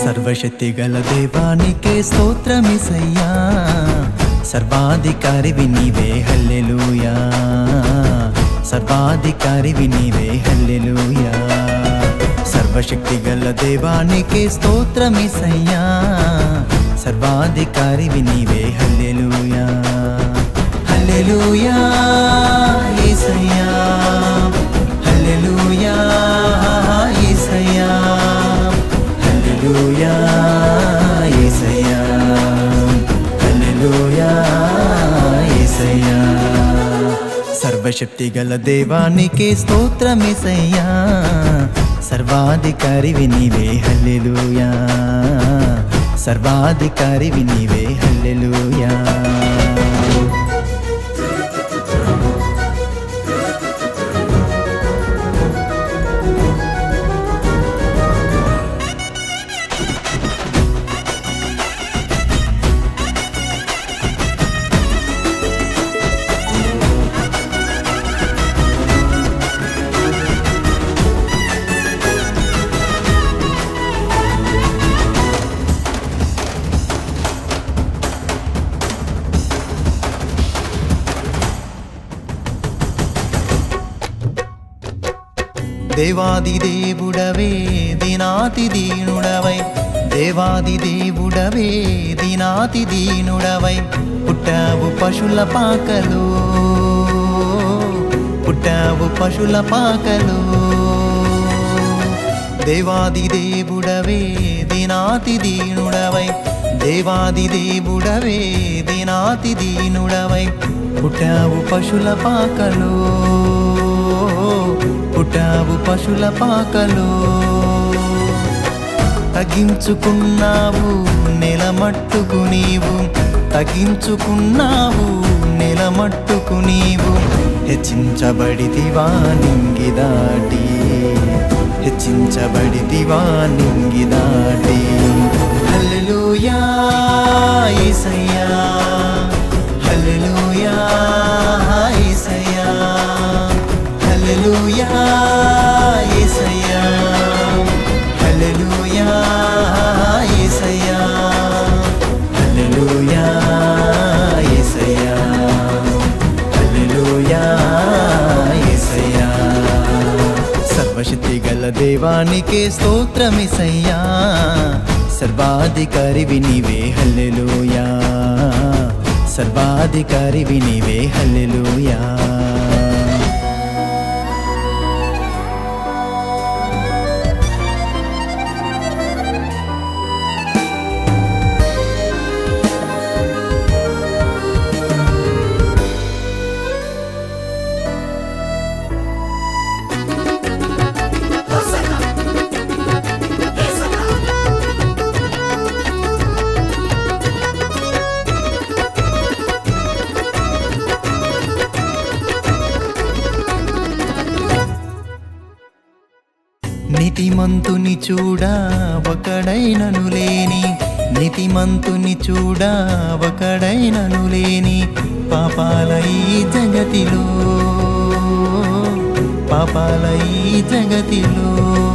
సర్వశక్తి గల దేవానికే స్తోత్రమిసయ్యా సర్వాధికారివి నీవే హల్లెలూయా సర్వాధికారివి నీవే హల్లెలూయా సర్వశక్తి గల దేవానికే స్తోత్రమిసయ్యా సర్వాధికారివి నీవే హల్లెలూయా హల్లెలూయా యేసయ్యా హల్లెలూయా యేసయ్యా హల్లెలూయా యేసయ్యా హల్లెలూయా యేసయ్యా సర్వశక్తి గల దేవానికి స్తోత్రమేసయ్యా సర్వాధికారివి నీవే హల్లెలూయా సర్వాధికారివి నీవే హల్లెలూయా దేవాది దేవుడవే దినాతి దీనుడవై దేవాది దేవుడవే దినాతి దీనుడవై పుట్టావు పశుల పాకలు పుట్టావు పశుల పాకలు దేవాది దేవుడవే దినాతి దీనుడవై దేవాది దేవుడవే దినాతి దీనుడవై పుట్టావు పశుల పాకలో పుట్టావు పశుల పాకలో తగ్గించుకున్నావు నెలమట్టుకు నీవు తగ్గించుకున్నావు నెలమట్టుకు నీవు హెచ్చించబడితివా నింగి దాటి హెచ్చించబడితివా నింగి దాటి హల్లెలూయా యేసయ్యా హల్లెలూయా యేసయ్యా హల్లెలూయా యేసయ్యా హల్లెలూయా యేసయ్యా హల్లెలూయా యేసయ్యా హల్లెలూయా యేసయ్యా సర్వశక్తి గల దేవానికే స్తోత్రమిసయ్యా సర్వాధికారివి నీవే హల్లెలూయా సర్వాధికారివి నీవే హల్లెలూయా నీతిమంతుని చూడా ఒకడైనను లేని నీతిమంతుని చూడా ఒకడైనను లేని పాపాల ఈ జగతిలో పాపాల ఈ జగతిలో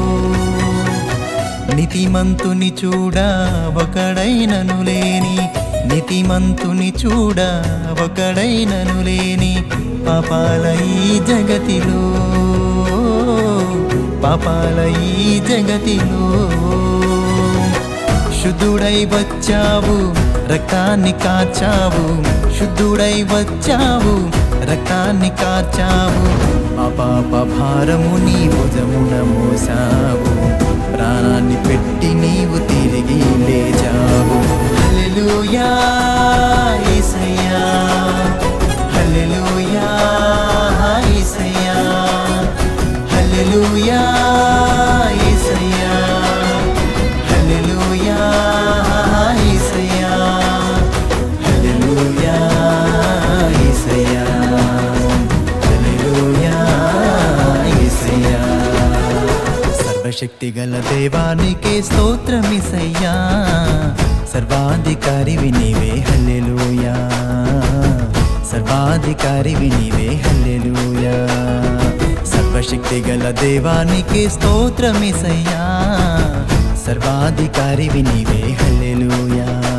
నీతిమంతుని చూడా ఒకడైనను లేని నీతిమంతుని చూడా ఒకడైనను లేని పాపాల ఈ జగతిలో పాపాల ఈ జగతిలో శుద్ధుడై వచ్చావు రక్తాన్ని కార్చావు శుద్ధుడై వచ్చావు రక్తాన్ని కార్చావు మా పాప భారము నీ భుజమున మోసావు ప్రాణాన్ని పెట్టి నీవు తిరిగి లేచావు హల్లెలూయా యేసయ్యా హల్లెలూయా యేసయ్యా హల్లెలూయా యేసయ్యా హల్లెలూయా యేసయ్యా హల్లెలూయా యేసయ్యా హల్లెలూయా యేసయ్యా సర్వశక్తి గల దేవానికే స్తోత్రమిసయ్యా సర్వాధికారివి నీవే హల్లెలూయా సర్వాధికారివి నీవే హల్లెలూయా సర్వశక్తి గల దేవానికి స్తోత్రమిసయ్యా సర్వ సర్వాధికారివి నీవే హల్లెలూయా